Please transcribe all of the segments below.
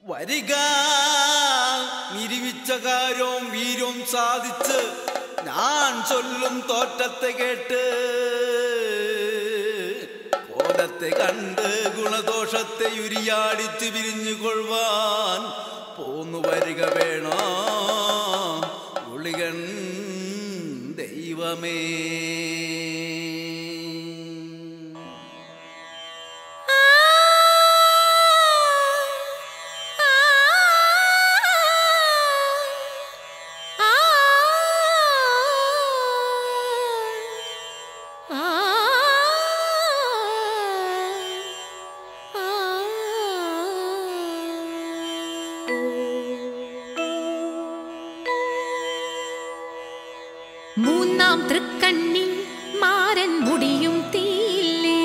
വരിക നിരുവിച്ച കാര്യവും വീര്യവും സാധിച്ച് ഞാൻ ചൊല്ലും തോറ്റത്തെ കേട്ട് കോലത്തെ കണ്ട് ഗുണദോഷത്തെ ഉരിയാടിച്ച് പിരിഞ്ഞു കൊള്ളുവാൻ പോന്നു വരിക വേണോ ഗുളികൻ ദൈവമേ മൂന്നാം തൃക്കണ്ണിൽ മാരൻ മുടിയും തീയില്ലേ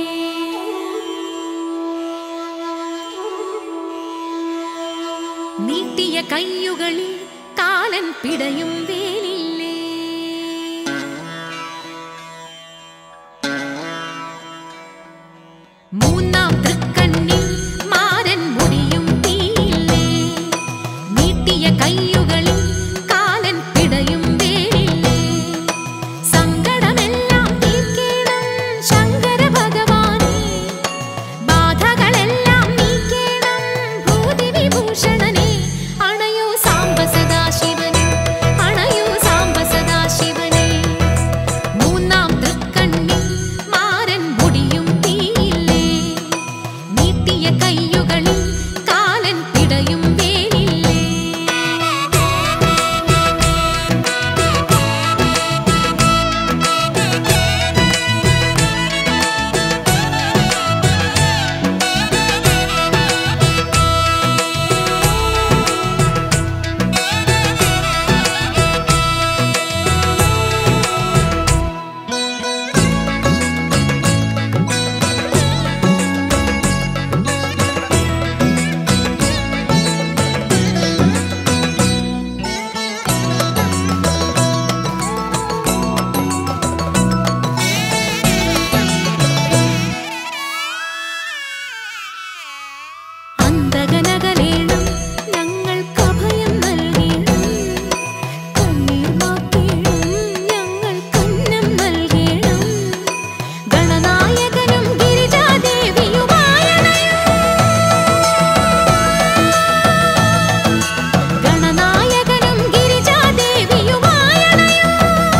നീട്ടിയ കയ്യുകളിൽ കാലൻ പിടയും വേലില്ലേ മൂന്നാം തൃക്കണ്ണിൽ മാരൻ മുടിയും തീയില്ലേ നീട്ടിയ കയ്യുകളിൽ കാലൻ പിടയും വേലില്ലേ സങ്കടമെല്ലാം തീർക്കേണം ശങ്കര ഭഗവാനേ ബാധകളെല്ലാം നീക്കേണം ഭൂതി വിഭൂഷണനെ അണയൂ സാംബ സദാശിവനെ അണയൂ സാംബ സദാശിവനെ മൂന്നാം തൃക്കണ്ണിൽ മാരൻ മുടിയും തീയില്ലേ നീട്ടിയ കയ്യുകളിൽ കാലൻ പിടയും വേലില്ലേ അന്തകനകലേണം ഞങ്ങൾക്കഭയം നൽകേണം കണ്ണീർ മാറ്റേണം ഞങ്ങൾക്കന്നം നൽകേണം ഗണനായകനും ഗിരിജാദേവിയുമായണയും ഗണനായകനും ഗിരിജാദേവിയുമായണയും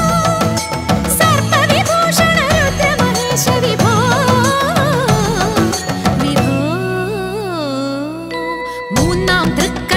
സർപ്പവിഭൂഷണ രുദ്രമഹേശ വിഭോ വിഭോ മൂന്നാം തൃക്ക